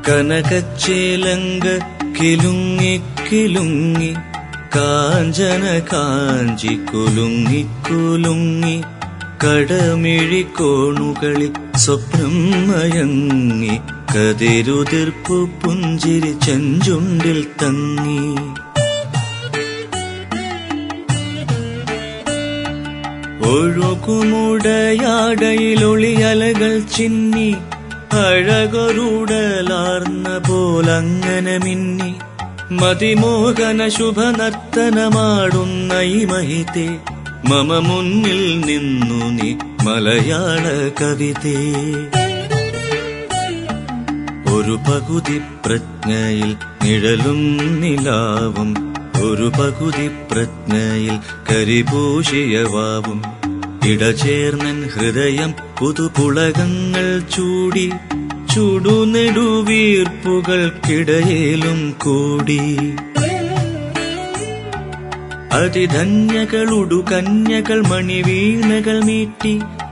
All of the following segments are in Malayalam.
കനകച്ചേലങ്ക കിലുങ്ങി കിലുങ്ങി കാഞ്ചന കാഞ്ചി കുലുങ്ങി കുലുങ്ങി കടമിഴി കോണുകളിൽ സ്വപ്നം മയങ്ങി കതിരുതിർപ്പു പുഞ്ചിരി ചെഞ്ചുണ്ടിൽ തങ്ങി ഒഴുകുമുടയാടയിലൊളിയലകൾ ചിന്നി അഴകൊരുടലാർന്ന പോലങ്ങനെ മിന്നി മതിമോഹന ശുഭനർത്തനമാടുന്ന ഈ മഹിതേ മമ മുന്നിൽ നിന്നു നീ മലയാള കവിതേ ഒരു പകുതി പ്രജ്ഞയിൽ നിഴലും നിലാവും ഒരു പകുതി പ്രജ്ഞയിൽ കരിപൂശിയവാവും ഇടചേർന്നൻ ഹൃദയം പുതുപുളകങ്ങൾ ചൂടി ചുടുനെടുവീർപ്പുകൾക്കിടയിലും കൂടി അതിധന്യകളുടു കന്യകൾ മണിവീണകൾ മീട്ടി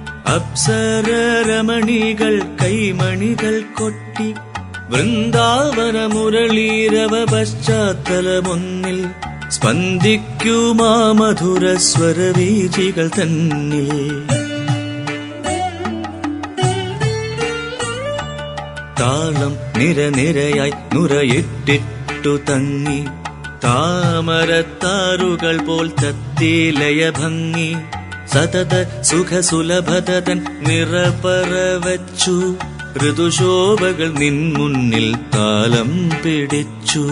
അപ്സരമണികൾ കൈമണികൾ കൊട്ടി വൃന്ദാവന മുരളീരവ പശ്ചാത്തലമൊന്നിൽ സ്പന്ദിക്കുമാ മധുര സ്വരവീചികൾ തന്നിൽ താളം നിരനിരയായി നുരയിട്ടിട്ടു തങ്ങി താമരത്താറുകൾ പോൽ തത്തിലയ ഭംഗി സതത സുഖസുലഭതൻ നിറപറവച്ചു ഋതുശോഭകൾ നിൻ മുന്നിൽ താലം പിടിച്ചു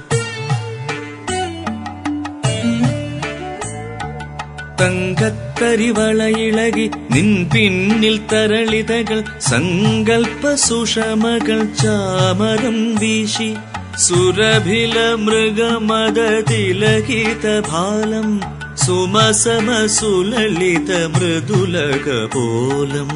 തങ്കത്തരിവളയിളകി നിൻ പിന്നിൽ തരളിതകൾ സങ്കൽപ്പ സുഷമകൾ ചാമരം വീശി സുരഭില മൃഗമത തിലകിത ഭാലം സുമസമ സുലളിത മൃദുലക പോലം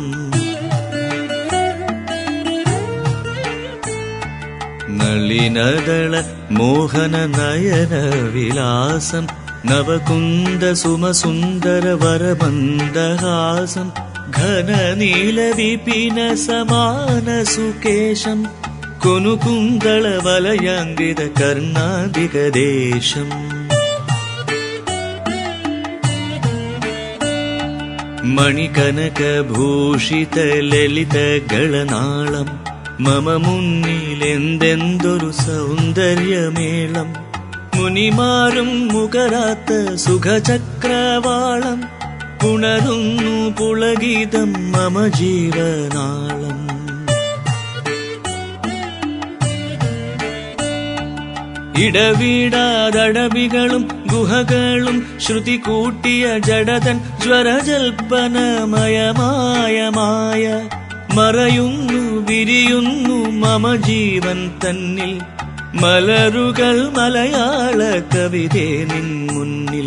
നളിനദള മോഹന നയന വിലാസം നവകുന്ദ സുമസുന്ദര വരമന്ദഹാസം ഘനനീല വിപിന സമാന സുകേശം കൊനുകുന്തള വലയാങ്കിത കർണാതിക ദേശം മണികനകഭൂഷിത ലളിത ഗളനാളം മമ മുന്നിലെന്തെന്തൊരു സൗന്ദര്യമേളം മുനിമാരും മുഖരാത്ത സുഖചക്രവാളം പുണരുന്നു പുളഗീതം മമ ജീവനാളം ഇടവിടാതടവികളും ഗുഹകളും ശ്രുതി കൂട്ടിയ ജഡതൻ ജ്വരജൽപ്പനമയമായ മായ മറയുന്നു വിരിയുന്നു മമ ജീവൻ തന്നിൽ മലരുകൾ മലയാള കവിതേ നിൻ മുന്നിൽ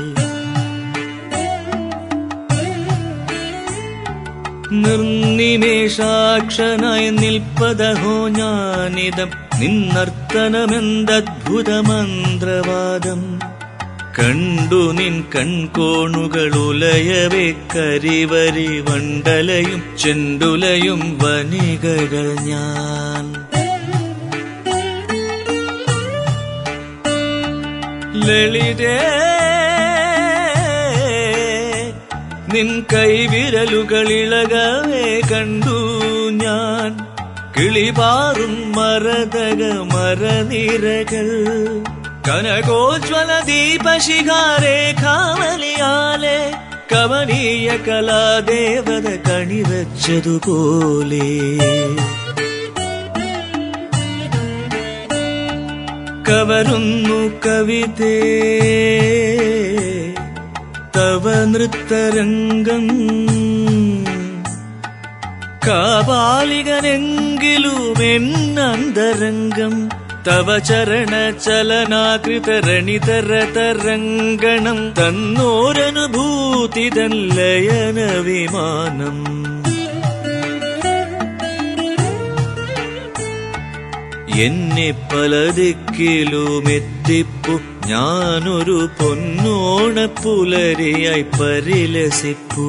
നിർനിമേഷാക്ഷനായി നിൽപ്പതഹോ ഞാനിതം നിന്നർത്തനമെന്തദ്ഭുത മന്ത്രവാദം കണ്ടു നിൻ കൺകോണുകൾ ഉലയവേ കരിവരി വണ്ടലയും ചെണ്ടുലയും വനികകൾ ഞാൻ ലളിതേ നിൻ കൈവിരലുകളിളകവേ കണ്ടു ഞാൻ കിളിപാറും മരതക മരനിരകൾ കനകോജ്വല ദീപശിഖാരേഖാമലിയാലെ കമനീയ കലാദേവത കണിവച്ചതുപോലെ കവരുന്നു കവിതേ തവ നൃത്തരംഗം കാപാലികനെങ്കിലും എന്നന്തരംഗം തവ ചരണ ചലനാകൃതരണിതര തരംഗണം തന്നോരനുഭൂതി തല്ലയന വിമാനം എന്നെ പല ദിക്കിലും എത്തിപ്പു ഞാനൊരു പൊന്നോണ പുലരിയായി പരിലസിപ്പൂ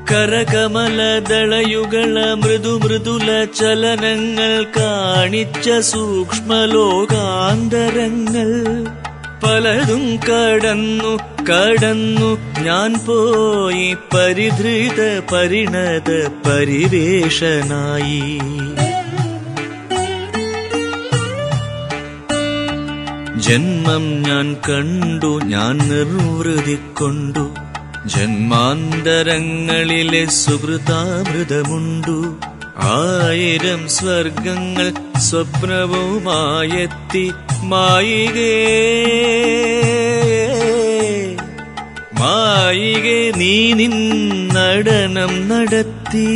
കരകമലദളയുകള മൃദു മൃദുല ചലനങ്ങൾ കാണിച്ച സൂക്ഷ്മലോകാന്തരങ്ങൾ പലതും കടന്നു കടന്നു ഞാൻ പോയി പരിധൃത പരിണത പരിവേഷനായി ജന്മം ഞാൻ കണ്ടു ഞാൻ നിർവൃതിക്കൊണ്ടു ജന്മാന്തരങ്ങളിലെ സുഹൃതാമൃതമുണ്ടു ആയിരം സ്വർഗങ്ങൾ സ്വപ്നവുമായെത്തി മായികേ മായികെ നീ നിൻ നടനം നടത്തി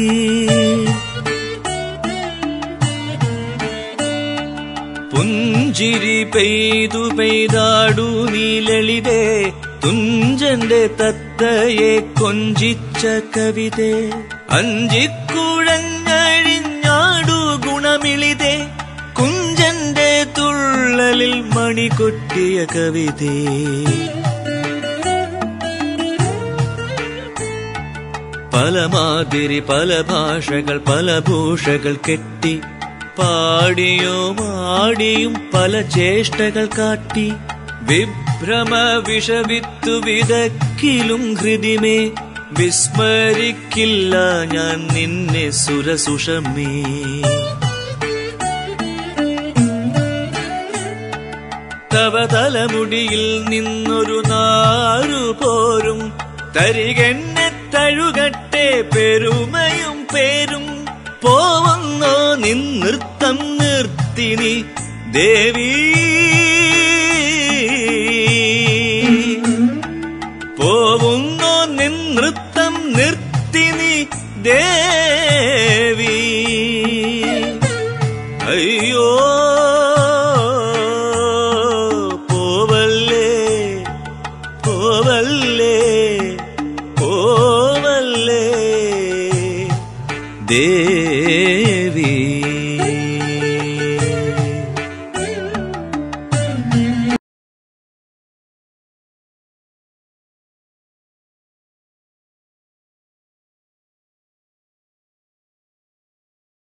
പുഞ്ചിരി പെയ്തു പെയ്താടു നീ ലളിതേ തുഞ്ചന്റെ തത്തയെ കൊഞ്ചിച്ച കവിതേ അഞ്ചിക്കുഴഞ്ഞഴിഞ്ഞാടു ഗുണമിളിതേ കുഞ്ചന്റെ തുള്ളലിൽ മണി കൊട്ടിയ കവിതേ പല മാതിരി പല ഭാഷകൾ പല ഭൂഷകൾ കെട്ടി പാടിയോ മാടിയും പല ചേഷ്ടകൾ കാട്ടി വിഭ്രമ വിഷവിത്തു വിതക്കിലും ഹൃദിമേ വിസ്മരിക്കില്ല ഞാൻ നിന്നെ സുരസുഷമേ തവ തലമുടിയിൽ നിന്നൊരു നാരു പോരും തരികെന്നെ തഴുകട്ടെ പെരുമയും പേരും പോവുന്നോ നിൻ നൃത്തം നിർത്തിനി ദേവി പോവുന്നോ നിൻ നൃത്തം നിർത്തിനി ദേവി അയ്യോ പോവല്ലേ പോവല്ലേ പോവല്ലേ ദേവി